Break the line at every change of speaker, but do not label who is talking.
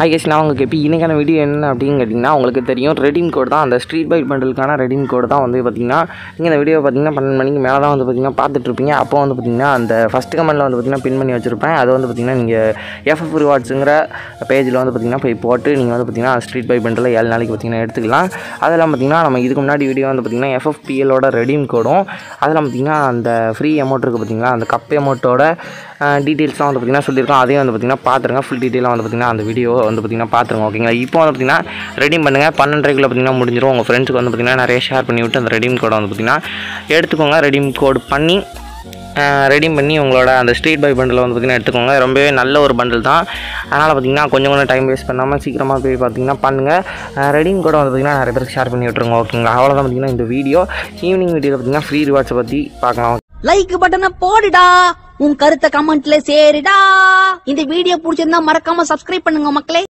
ஐ case நான் உங்களுக்கு இப்போ இன்றைக்கான வீடியோ என்ன அப்படின்னு கேட்டிங்கன்னா உங்களுக்கு தெரியும் ரெடீம் கோட் தான் அந்த ஸ்ட்ரீட் பைக் பண்டலுக்கான ரெடீம் கோட் தான் வந்து பார்த்தீங்கன்னா நீங்கள் இந்த வீடியோ பார்த்தீங்கன்னா பன்னெண்டு மணிக்கு மேலே தான் வந்து பார்த்தீங்கன்னா பார்த்துட்ருப்பீங்க அப்போ வந்து பார்த்தீங்கன்னா அந்த ஃபஸ்ட் கமெண்ட்டில் வந்து பார்த்தீங்கன்னா பின் பண்ணி வச்சுருப்பேன் அது வந்து பார்த்தீங்கன்னா நீங்கள் எஃப்எஃப் ரிவார்ட்ஸுங்கிற பேஜில் வந்து பார்த்தீங்கன்னா போய் போட்டு நீங்கள் வந்து பார்த்தீங்கன்னா ஸ்ட்ரீட் பைக் பண்டில் ஏழு நாளைக்கு பார்த்தீங்கன்னா எடுத்துக்கலாம் அதெல்லாம் பார்த்தீங்கன்னா நம்ம இதுக்கு முன்னாடி வீடியோ வந்து பார்த்தீங்கன்னா எஃப்எஃபிஎலோட ரெடீம் கோடும் அதெல்லாம் பார்த்தீங்கன்னா அந்த ஃப்ரீ அமௌண்ட் இருக்குது பார்த்தீங்களா அந்த கப் அமௌண்ட்டோட டீட்டெயில்ஸ்லாம் வந்து பார்த்தீங்கன்னா சொல்லியிருக்கோம் அதையும் வந்து பார்த்தீங்கன்னா பார்த்துருங்க ஃபுல் டீட்டெயிலாக வந்து பார்த்தீங்கன்னா அந்த வீடியோ வந்து பார்த்தீங்கன்னா பார்த்துருங்க ஓகேங்களா இப்போ வந்து பார்த்தீங்கன்னா ரெடீம் பண்ணுங்கள் பன்னெண்டரைக்குள்ள பார்த்தீங்கன்னா முடிஞ்சிடும் உங்கள் ஃப்ரெண்ட்ஸுக்கு வந்து பார்த்தீங்கன்னா நிறைய ஷேர் பண்ணி விட்டு அந்த ரெடீம் கோடை வந்து பார்த்தீங்கன்னா எடுத்துக்கோங்க ரெடீம் கோட் பண்ணி ரெடீம் பண்ணி உங்களோட அந்த ஸ்ட்ரீட் பை பண்டில் வந்து பார்த்திங்கன்னா எடுத்துக்கோங்க ரொம்பவே நல்ல ஒரு பண்டில் தான் அதனால் பார்த்திங்கன்னா கொஞ்சம் கொஞ்சம் டைம் வேஸ்ட் பண்ணாமல் சீக்கிரமாக போய் பார்த்தீங்கன்னா பண்ணுங்கள் ரெடீம் கூட வந்து பார்த்திங்கன்னா நிறைய பேருக்கு ஷேர் பண்ணி விட்ருங்க ஓகேங்களா அவ்வளோதான் பார்த்திங்கன்னா இந்த வீடியோ ஈவினிங் வீடியோவில் பார்த்திங்கன்னா ஃப்ரீ ரிவார்ட்ஸை பற்றி பார்க்கலாம்
லைக் பட்டனை போடுடா உன் கருத்தை கமெண்ட்ல சேருடா இந்த வீடியோ பிடிச்சிருந்தா மறக்காம சப்ஸ்கிரைப் பண்ணுங்க மக்களே